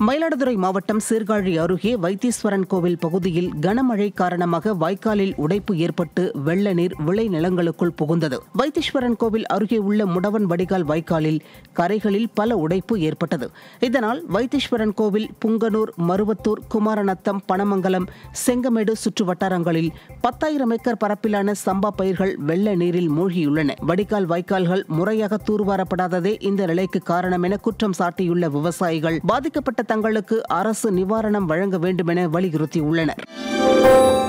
மயிலாடுதுறை மாவட்டம் சீர்காழி அருகே வைத்தீஸ்வரன் கோவில் பகுதியில் கனமழை காரணமாக வாய்க்காலில் உடைப்பு ஏற்பட்டு வெள்ள நீர் விளை நிலங்களுக்குள் புகுந்தது வைத்தீஸ்வரன் கோவில் அருகே உள்ள முடவன் வடிகால் வாய்க்காலில் கரைகளில் பல உடைப்பு ஏற்பட்டது இதனால் வைத்தீஸ்வரன் கோவில் புங்கனூர் மருவத்தூர் குமாரநத்தம் பனமங்கலம் செங்கமேடு சுற்று வட்டாரங்களில் பத்தாயிரம் ஏக்கர் பரப்பிலான சம்பா பயிர்கள் வெள்ள நீரில் மூழ்கியுள்ளன வடிகால் வாய்க்கால்கள் முறையாக தூர்வாரப்படாததே இந்த நிலைக்கு காரணம் என குற்றம் சாட்டியுள்ள விவசாயிகள் பாதிக்கப்பட்ட தங்களுக்கு அரசு நிவாரணம் வழங்க வேண்டும் என வலியுறுத்தியுள்ளனர்